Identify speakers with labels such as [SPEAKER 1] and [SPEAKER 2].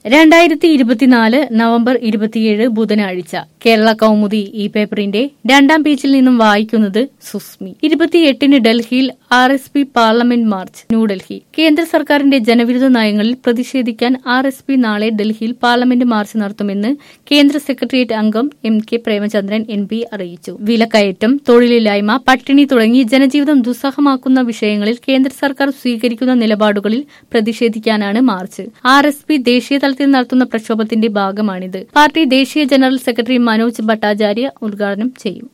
[SPEAKER 1] രണ്ടായിരത്തി ഇരുപത്തിനാല് നവംബർ ഇരുപത്തിയേഴ് ബുധനാഴ്ച കേരള കൗമുദി ഈ പേപ്പറിന്റെ രണ്ടാം പേജിൽ നിന്നും വായിക്കുന്നത് സുസ്മി ഇരുപത്തിയെട്ടിന് ഡൽഹിയിൽ R S P parliament March New Delhi കേന്ദ്ര സർക്കാരിന്റെ ജനവിരുദ്ധ നയങ്ങളിൽ പ്രതിഷേധിക്കാൻ ആർ എസ് പി നാളെ ഡൽഹിയിൽ പാർലമെന്റ് മാർച്ച് നടത്തുമെന്ന് കേന്ദ്ര സെക്രട്ടേറിയറ്റ് അംഗം M K Premachandran M P അറിയിച്ചു വിലക്കയറ്റം തൊഴിലില്ലായ്മ പട്ടിണി തുടങ്ങി ജനജീവിതം ദുസ്സഹമാക്കുന്ന വിഷയങ്ങളിൽ കേന്ദ്ര സർക്കാർ സ്വീകരിക്കുന്ന നിലപാടുകളിൽ പ്രതിഷേധിക്കാനാണ് മാർച്ച് ആർ എസ് പി ദേശീയ തലത്തിൽ നടത്തുന്ന പ്രക്ഷോഭത്തിന്റെ ഭാഗമാണിത് പാർട്ടി ദേശീയ ജനറൽ സെക്രട്ടറി മനോജ് ഭട്ടാചാര്യ ഉദ്ഘാടനം ചെയ്യും